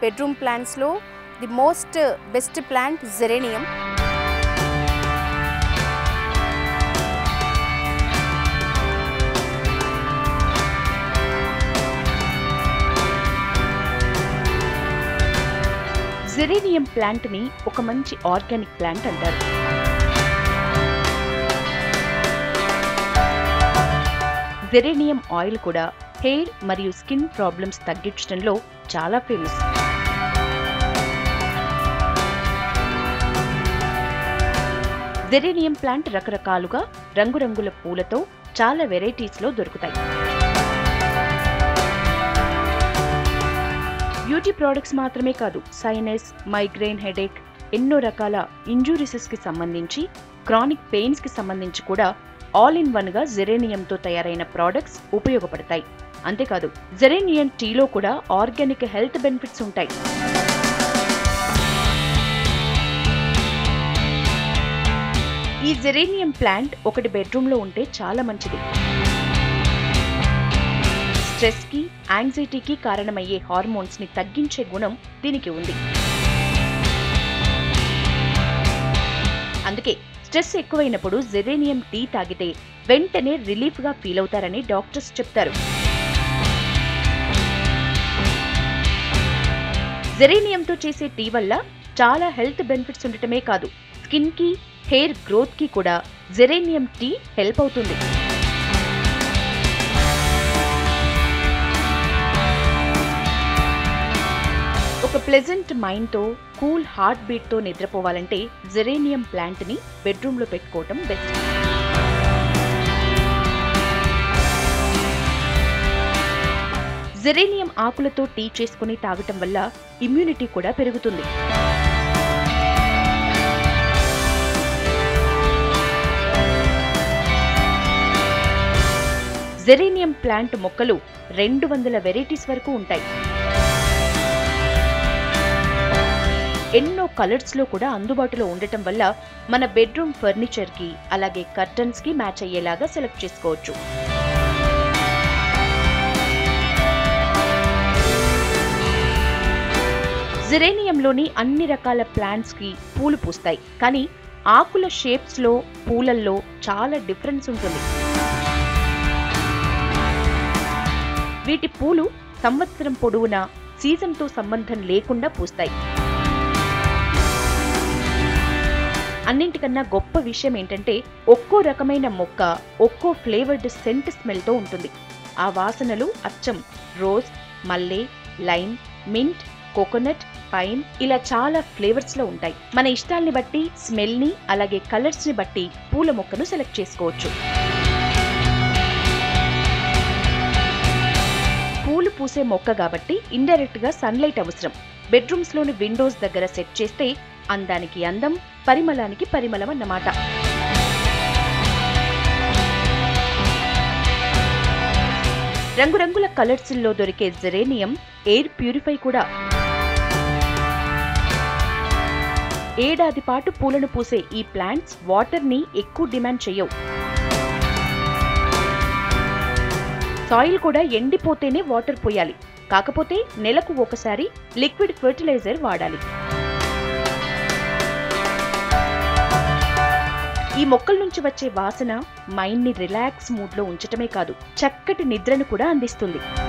bedroom ప్లాంట్స్లో the most best plant geranium geranium plant ని ఒక మంచి ఆర్గానిక్ ప్లాంట్ అంటారు జెరేనియం ఆయిల్ కూడా హెయిర్ మరియు స్కిన్ ప్రాబ్లమ్స్ తగ్గించడంలో చాలా ఫేమస్ జెరేనియం ప్లాంట్ రకరకాలుగా రంగురంగుల పూలతో చాలా వెరైటీస్లో దొరుకుతాయి బ్యూటీ ప్రోడక్ట్స్ మాత్రమే కాదు సైనస్ మైగ్రెయిన్ హెడేక్ ఎన్నో రకాల ఇంజురీసెస్ కి సంబంధించి క్రానిక్ పెయిన్స్ కి సంబంధించి కూడా ఆల్ ఇన్ వన్ గా జెరేనియంతో తయారైన ప్రోడక్ట్స్ ఉపయోగపడతాయి అంతేకాదు జెరేనియం టీలో కూడా ఆర్గానిక్ హెల్త్ బెనిఫిట్స్ ఉంటాయి ఈ జెరేనియం ప్లాంట్ ఒకటి బెడ్రూమ్ లో ఉంటే చాలా మంచిది స్ట్రెస్ కి యాంగ్జైటీకి కారణమయ్యే హార్మోన్స్ ని తగ్గించే గుణం దీనికి ఉంది అందుకే స్ట్రెస్ ఎక్కువైనప్పుడు జెరేనియం టీ తాగితే వెంటనే రిలీఫ్ గా ఫీల్ అవుతారని డాక్టర్స్ చెప్తారు జెరేనియంతో చేసే టీ వల్ల చాలా హెల్త్ బెనిఫిట్స్ ఉండటమే కాదు స్కిన్ కి హెయిర్ గ్రోత్ కి కూడా జెరేనియం టీ హెల్ప్ అవుతుంది ఒక ప్లెజెంట్ మైండ్తో కూల్ హార్ట్ బీట్తో నిద్రపోవాలంటే జెరేనియం ప్లాంట్ని బెడ్రూమ్లో పెట్టుకోవటం బెస్ట్ జెరేనియం ఆకులతో టీ చేసుకుని తాగటం వల్ల ఇమ్యూనిటీ కూడా పెరుగుతుంది జెరేనియం ప్లాంట్ మొక్కలు రెండు వందల వెరైటీస్ వరకు ఉంటాయి ఎన్నో కలర్స్ లో కూడా అందుబాటులో ఉండటం వల్ల మన బెడ్రూమ్ ఫర్నిచర్ కి అలాగే కర్టన్స్ కి మ్యాచ్ అయ్యేలాగా సెలెక్ట్ చేసుకోవచ్చు జిరేనియంలోని అన్ని రకాల ప్లాంట్స్ కి పూలు పూస్తాయి కానీ ఆకుల షేప్స్ లో పూలల్లో చాలా డిఫరెన్స్ ఉంటుంది వీటి పూలు సంవత్సరం పొడవునా సీజన్తో సంబంధం లేకుండా పూస్తాయి అన్నింటికన్నా గొప్ప విషయం ఏంటంటే ఒక్కో రకమైన మొక్క ఒక్కో ఫ్లేవర్డ్ సెంట్ స్మెల్తో ఉంటుంది ఆ వాసనలు అచ్చం రోజ్ మల్లె లైమ్ మింట్ కోకోనట్ పైన్ ఇలా చాలా ఫ్లేవర్స్ లో ఉంటాయి మన ఇష్టాల్ని బట్టి స్మెల్ ని అలాగే కలర్స్ ని బట్టి పూల మొక్కను సెలెక్ట్ చేసుకోవచ్చు పూలు పూసే మొక్క కాబట్టి ఇండైరెక్ట్ గా సన్లైట్ అవసరం బెడ్రూమ్స్ లోని విండోస్ దగ్గర సెట్ చేస్తే అందానికి అందం పరిమళానికి పరిమళం అన్నమాట రంగురంగుల కలర్స్ లో దొరికే జెరేనియం ఎయిర్ ప్యూరిఫై కూడా ఏడాది పాటు పూలను పూసే ఈ ప్లాంట్స్ వాటర్ ని ఎక్కువ డిమాండ్ చేయవు సాయిల్ కూడా ఎండిపోతేనే వాటర్ పోయాలి కాకపోతే నెలకు ఒకసారి లిక్విడ్ ఫెర్టిలైజర్ వాడాలి ఈ మొక్కల నుంచి వచ్చే వాసన మైండ్ ని రిలాక్స్ మూడ్ లో ఉంచటమే కాదు చక్కటి నిద్రను కూడా అందిస్తుంది